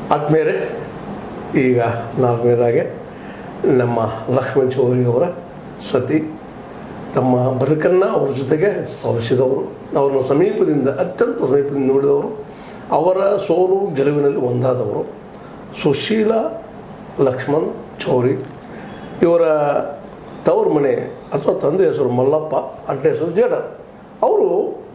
ಆದ್ಮೇಲೆ ಈಗ ನಾಲ್ಕನೇದಾಗೆ ನಮ್ಮ ಲಕ್ಷ್ಮಣ್ ಚೌರಿಯವರ ಸತಿ ತಮ್ಮ ಬದುಕನ್ನು ಅವ್ರ ಜೊತೆಗೆ ಸವಿಸಿದವರು ಅವ್ರನ್ನ ಸಮೀಪದಿಂದ ಅತ್ಯಂತ ಸಮೀಪದಿಂದ ನೋಡಿದವರು ಅವರ ಸೋಲು ಗೆಲುವಿನಲ್ಲಿ ಒಂದಾದವರು ಸುಶೀಲ ಲಕ್ಷ್ಮಣ್ ಚೌರಿ ಇವರ ತವರು ಮನೆ ಅಥವಾ ತಂದೆ ಹೆಸರು ಮಲ್ಲಪ್ಪ ಅಡ್ಡ ಹೆಸರು ಜೇಡರ್ ಅವರು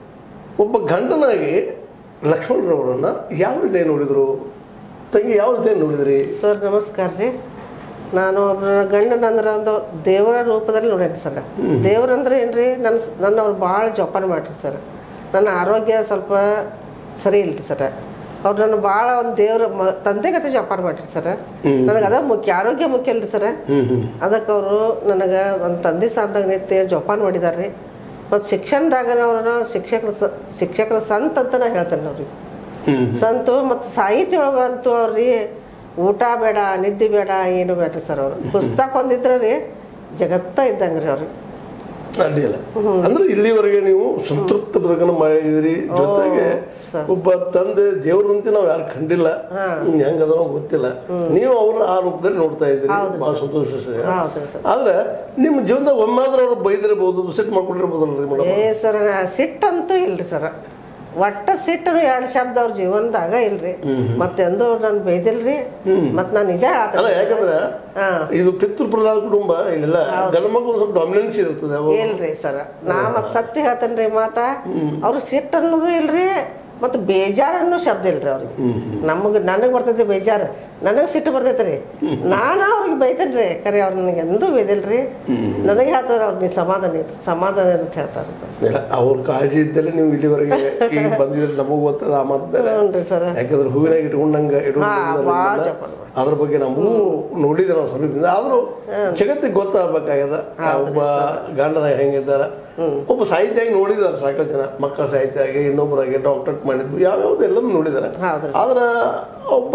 ಒಬ್ಬ ಗಂಡನಾಗಿ ಲಕ್ಷ್ಮಣರವರನ್ನು ಯಾವ ರೀತಿ ನೋಡಿದರು ತಂಗಿ ಯಾವ ರೀತಿ ನೋಡಿದ್ರಿ ಸರ್ ನಮಸ್ಕಾರ ರೀ ನಾನು ಒಬ್ಬರ ಗಂಡನ ಅಂದ್ರೆ ಒಂದು ದೇವರ ರೂಪದಲ್ಲಿ ನೋಡೇನಿ ಸರ್ ದೇವ್ರಂದ್ರೆ ಏನ್ರಿ ನನ್ನ ನನ್ನ ಅವ್ರು ಭಾಳ ಜೋಪಾನ ಮಾಡ್ರಿ ಸರ್ ನನ್ನ ಆರೋಗ್ಯ ಸ್ವಲ್ಪ ಸರಿ ಇಲ್ರಿ ಸರ್ ಅವ್ರು ನನ್ನ ಭಾಳ ಒಂದು ದೇವ್ರ ಮ ತಂದೆ ಕತೆ ಜೋಪಾನ ಮಾಡ್ರಿ ಸರ್ ನನಗೆ ಅದ ಮುಖ್ಯ ಆರೋಗ್ಯ ಮುಖ್ಯ ಅಲ್ರಿ ಸರ್ ಅದಕ್ಕೆ ಅವರು ನನಗೆ ಒಂದು ತಂದೆ ಸಾರ್ದಾಗ ನಿಂತು ಜೋಪಾನ ಮಾಡಿದಾರೆ ಮತ್ತು ಶಿಕ್ಷಣದಾಗ ಅವ್ರನ್ನ ಶಿಕ್ಷಕರ ಸ ಶಿಕ್ಷಕರ ಸಂತ ಅಂತ ನಾ ಹೇಳ್ತೇನೆ ಅವ್ರಿಗೆ ಸಂತು ಮತ್ತು ಸಾಹಿತ್ಯ ಒಳಗಂತೂ ಅವ್ರಿ ಊಟ ಬೇಡ ನಿದ್ದೆ ಬೇಡ ಏನು ಬೇಡ್ರಿ ಸರ್ ಅವರು ಪುಸ್ತಕ ಒಂದಿದ್ರೆ ರೀ ಜಗತ್ತ ಇದ್ದಂಗೆ ರೀ ಅವ್ರಿಗೆ ಅಡ್ಡಿಲ್ಲ ಅಂದ್ರೆ ಇಲ್ಲಿವರೆಗೆ ನೀವು ಸಂತೃಪ್ತ ಬದುಕನ್ನು ಮಾಡಿದಿರಿ ಜೊತೆಗೆ ಒಬ್ಬ ತಂದೆ ದೇವ್ರಂತೆ ನಾವು ಯಾರು ಕಂಡಿಲ್ಲ ಹೆಂಗದ ಗೊತ್ತಿಲ್ಲ ನೀವು ಅವ್ರ ಆ ರೂಪದಲ್ಲಿ ನೋಡ್ತಾ ಇದ್ದೀರಿ ಬಹಳ ಸಂತೋಷ ವಿಷಯ. ಹೌದು ಸರ್ ಆದ್ರೆ ನಿಮ್ಮ ಜೀವನದಾಗ ಒಮ್ಮಾದ್ರೂ ಅವ್ರು ಬೈದಿರಬಹುದು ಸಿಟ್ಟು ಮಾಡ್ಕೊಂಡಿರ್ಬೋದಲ್ರಿ ಮೇಡಮ್ ಏ ಸರ್ ಸಿಟ್ಟಂತೂ ಇಲ್ರಿ ಸರ್ ಒಟ್ಟ ಸಿಟ್ಟು ಎರಡು ಶಬ್ದ ಅವ್ರ ಜೀವನದಾಗ ಇಲ್ರಿ ಮತ್ತೆಂದು ನಾನು ಬೈದಿಲ್ರಿ ಮತ್ತು ನಾನು ನಿಜ ಅಲ್ಲ ಹೇಳ್ತೇನೆ ಯಾಕಂದ್ರೆ ಹಾ ಇದು ಪಿತೃ ಪ್ರಧಾನ ಕುಟುಂಬ ಇಲ್ಲೆಲ್ಲ ಗಂಡ ಮಕ್ಕಳು ಸ್ವಲ್ಪ ಡಾಮಿನೆನ್ಸ್ ಇರ್ತದೆ ಅವು ಇಲ್ರಿ ಸರ್ ನಾ ಮತ್ತೆ ಸತ್ಯ ಹೇಳ್ತೇನೆ ರೀ ಮಾತ ಅವ್ರು ಸಿಟ್ಟು ಅನ್ನೋದು ಇಲ್ರಿ ಮತ್ತು ಬೇಜಾರು ಅನ್ನೋ ಶಬ್ದ ಇಲ್ರಿ ಅವ್ರಿಗೆ ನಮಗೆ ನನಗೆ ಬರ್ತೈತಿ ಬೇಜಾರು ನನಗೆ ಸಿಟ್ಟು ಬರ್ತೈತೆ ರೀ ನಾನು ಅವ್ರಿಗೆ ಬೈತೇನೆ ರೀ ಕರೆ ಅವ್ರು ನನಗೆ ಎಂದೂ ಬೈದಿಲ್ರಿ ನನಗೆ ಹೇಳ್ತಾರೆ ಅವ್ರು ನೀವು ಸಮಾಧಾನ ಇರಿ ಸಮಾಧಾನ ಇರುತ್ತೆ ಹೇಳ್ತಾರೆ ಸರ್ ಇಲ್ಲ, ಅವ್ರ ಕಾಳಜಿ ಇದ್ದಲ್ಲಿ ನೀವು ಇಲ್ಲಿವರೆಗೆ ಈಗ ಬಂದಿದ್ರೆ ನಮಗೂ ಗೊತ್ತದ ಆ ಮಾತು ಬೇರೆ ಹ್ಞೂ ರೀ ಸರ್ ಯಾಕಂದ್ರೆ ಹೂವಿನಾಗ ಇಟ್ಕೊಂಡಂಗ ಭಾಳ ಜೋಪಾನ ಮಾಡಿ. ಅದ್ರ ಬಗ್ಗೆ ನಮಗೂ ನೋಡಿದ್ದೆ ನಾವು ಸಮೀಪದಿಂದ ಆದ್ರೂ ಜಗತ್ತಿಗೆ ಗೊತ್ತಾಗಬೇಕಾಗ್ಯದ ಒಬ್ಬ ಗಂಡನ ಹೆಂಗಿದ್ದಾರ ಒಬ್ಬ ಸಾಹಿತ್ಯಾಗಿ ನೋಡಿದಾರೆ ಸಾಕಷ್ಟು ಜನ ಮಕ್ಕಳ ಸಾಹಿತ್ಯಾಗಿ ಇನ್ನೊಬ್ಬರಾಗಿ ಡಾಕ್ಟರೇಟ್ ಮಾಡಿದ್ದು ಯಾವ್ಯಾವ್ದು ಎಲ್ಲನೂ ನೋಡಿದಾರೆ ಹೌದು ಆದ್ರೆ ಒಬ್ಬ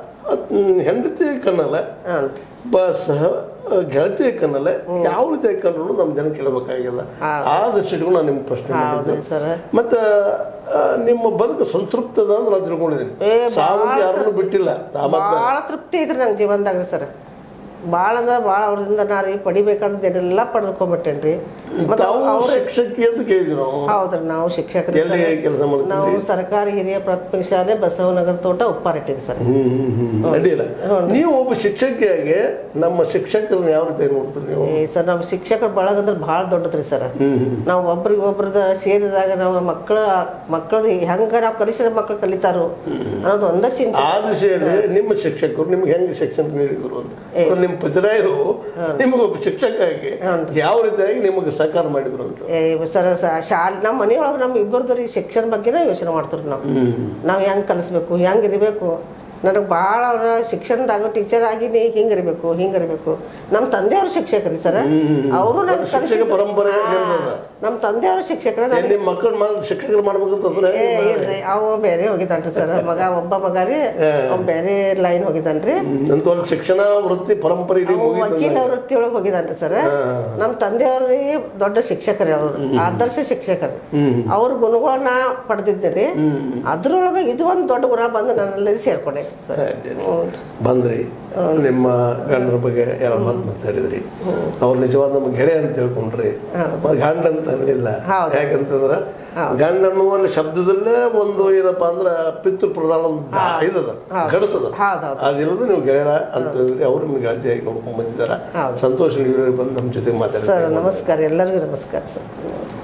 ಹ್ಮ್, ಹೆಂಡತಿ ಕಣ್ಣಲ್ಲ ಹ್ಞೂ ರೀ ಒಬ್ಬ ಸಹ ಗೆಳತಿಯ ಕಣ್ಣಲ್ಲ ಯಾವ ರೀತಿ ಕಂಡು ನಮ್ಮ ಜನ ಕೇಳಬೇಕಾಗ್ಯದ ಆ ದೃಷ್ಟಿಗೂ ನಾನು ನಿಮ್ಗೆ ಪ್ರಶ್ನೆ ಮಾಡಿದ್ದೆ ಹೌದು ಸರ್ ಮತ್ತೆ ಆ, ನಿಮ್ಮ ಬದುಕು ಸಂತೃಪ್ತದ ಅಂತ ನಾನು ತಿಳ್ಕೊಂಡಿದ್ದೀನಿ ಏ, ಸಾವಂತ ಯಾರನ್ನು ಬಿಟ್ಟಿಲ್ಲ ತಾಮ ಭಾಳ ತೃಪ್ತಿ ಐತ್ರಿ ನಂಗೆ ಜೀವನದಾಗ ರೀ ಸರ್ ಭಾಳ ಅಂದ್ರೆ ಭಾಳ ಅವ್ರಿಂದ ನಾ ರೀ ಪಡಿಬೇಕಾದದ್ದೆಲ್ಲ ಪಡೆದುಕೊಂಬಿಟ್ಟೇನೆ ರೀ ಮತ್ತು ತಾವು ಶಿಕ್ಷಕಿ ಅಂತ ಕೇಳಿದ್ವಿ ನಾವು ಹೌದ್ರಿ ನಾವು ಶಿಕ್ಷಕರು ಎಲ್ಲಿ ಕೆಲಸ ಮಾಡ್ತೀವಿ ನಾವು ಸರ್ಕಾರಿ ಹಿರಿಯ ಪ್ರಾಥಮಿಕ ಶಾಲೆ ಬಸವನಗರ ತೋಟ ಉಪ್ಪಾರೆಟ್ಟಿರಿ ಸರ್ ಅಡ್ಡಿಲ್ಲ ನೀವು ಒಬ್ಬ ಶಿಕ್ಷಕಿಯಾಗಿ ನಮ್ಮ ಶಿಕ್ಷಕರನ್ನ ಯಾವ ರೀತಿ ನೋಡ್ತೀರಿ ನೀವು ಏ ಸರ್ ನಮ್ಮ ಶಿಕ್ಷಕರ ಬಳಗ ಅಂದ್ರೆ ಭಾಳ ದೊಡ್ಡದ್ರಿ ಸರ್ ನಾವು ಒಬ್ರಿಗೆ ಒಬ್ರದ ಸೇರಿದಾಗ ನಾವು ಮಕ್ಕಳ ಮಕ್ಕಳದು ಹೆಂಗ ನಾವು ಕಲಿಸಿದ ಮಕ್ಕಳು ಕಲಿತಾರೋ ಅನ್ನೋದು ಒಂದ ಚಿಂತೆ ಆ ದಿಶೆಯಲ್ಲಿ ನಿಮ್ಮ ಶಿಕ್ಷಕರು ನಿಮ್ಗೆ ಹೆಂಗೆ ಶಿಕ್ಷಣ ನೀಡಿದ್ರು ಅಂತ ಅಂದ್ರೆ ನಿಮ್ಮ ಪತಿರಾಯರು ನಿಮಗೆ ಒಬ್ಬ ಶಿಕ್ಷಕಾಗಿ ಯಾವ ರೀತಿಯಾಗಿ ನಿಮಗೆ ಸಹಕಾರ ಮಾಡಿದ್ರು ಅಂತ ಏ ಸರ್ ಶಾಲೆ ನಮ್ಮ ಮನೆಯೊಳಗೆ ನಮ್ಮ ಇಬ್ಬರದ್ದು ಶಿಕ್ಷಣ ಬಗ್ಗೆನೇ ಯೋಚನೆ ಮಾಡ್ತೀವಿ ನಾವು ನಾವು ಹೆಂಗೆ ಕಲಿಸ್ಬೇಕು ಹೆಂಗೆ ಇರಬೇಕು ನನಗೆ ಭಾಳ ಅವರ ಶಿಕ್ಷಣದಾಗ ಟೀಚರ್ ಆಗಿ ನೀ ಹಿಂಗೆ ಇರಬೇಕು ಹಿಂಗೆ ಇರಬೇಕು ನಮ್ಮ ತಂದೆಯವ್ರ ಶಿಕ್ಷಕರಿ ಸರ್ ಅವರು ನನ್ನ ಶಿಕ್ಷಕ ಪರಂಪರೆ ನಿಮ್ದದ. ನಮ್ಮ ತಂದೆಯವ್ರ ಶಿಕ್ಷಕರ ಏನ್ ನಿಮ್ಮ ಮಕ್ಕಳು ಮಾಡಿ ಶಿಕ್ಷಕರು ಮಾಡ್ಬೇಕಂತಂದ್ರೆ ಏ ಇಲ್ರಿ ಅವ ಬೇರೆ ಹೋಗಿದ್ದಾನ್ರಿ ಸರ್ ಮಗ ಒಬ್ಬ ಮಗ ರೀ ಅವ್ ಬೇರೆ ಲೈನ್ ಹೋಗಿದ್ದಾನ್ರಿ ಅಂತ ಒಂದು ಶಿಕ್ಷಣ ವೃತ್ತಿ ಪರಂಪರೆ ಇಲ್ಲಿ ಅವ ಮುಗೀತು ವಕೀಲ ವೃತ್ತಿ ಒಳಗೆ ಹೋಗಿದ್ದಾನ್ರಿ ಸರ್ ನಮ್ಮ ತಂದೆಯವ್ರಿ ದೊಡ್ಡ ಶಿಕ್ಷಕರೇ ಅವರು ಆದರ್ಶ ಶಿಕ್ಷಕರು ಅವ್ರ ಗುಣಗಳನ್ನ ಪಡೆದಿದ್ದೆ ರೀ ಅದ್ರೊಳಗೆ ಇದು ಒಂದು ದೊಡ್ಡ ಗುಣ ಬಂದು ನನ್ನಲ್ಲಿ ಸೇರ್ಕೊಂಡೆ ಸರ್ ಹ್ಞೂ ಬಂದ್ರಿ ನಿಮ್ಮ ಗಂಡನ ಬಗ್ಗೆ ಎಲ್ಲ ಮಾತು ಮಾತಾಡಿದ್ರಿ ಅವ್ರು ನಿಜವಾದ ನಮ್ಮ ಗೆಳೆಯ ಅಂತ ತಿಳ್ಕೊಂಡ್ರಿ ಮತ್ತೆ ಗಂಡ ಅಂತ ಅನ್ಲಿಲ್ಲ ಹೌದು. ಯಾಕಂತಂದ್ರ ಗಂಡ ಅನ್ನುವ ಶಬ್ದದಲ್ಲೇ ಒಂದು ಏನಪ್ಪಾ ಅಂದ್ರ ಪಿತೃ ಪ್ರಧಾನ ಒಂದು ದಾ- ಇದದ ಗಡಸದ ಹೌದು ಹೌದು ಅದಿಲ್ಲದೆ ನೀವು ಗೆಳೆಯರ ಅಂತ ಹೇಳಿದ್ರಿ ಅವ್ರು ನಿಮ್ಗೆ ಗೆಳತಿಯಾಗಿ ನೋಡ್ಕೊಂಡ್ ಬಂದಿದ್ದಾರ ಸಂತೋಷ ನೀವು ಬಂದು ನಮ್ಮ ಜೊತೆ ಮಾತಾಡಿದ್ರೆ ಸರ್ ನಮಸ್ಕಾರ ಎಲ್ಲರಿಗೂ ನಮಸ್ಕಾರ ಸರ್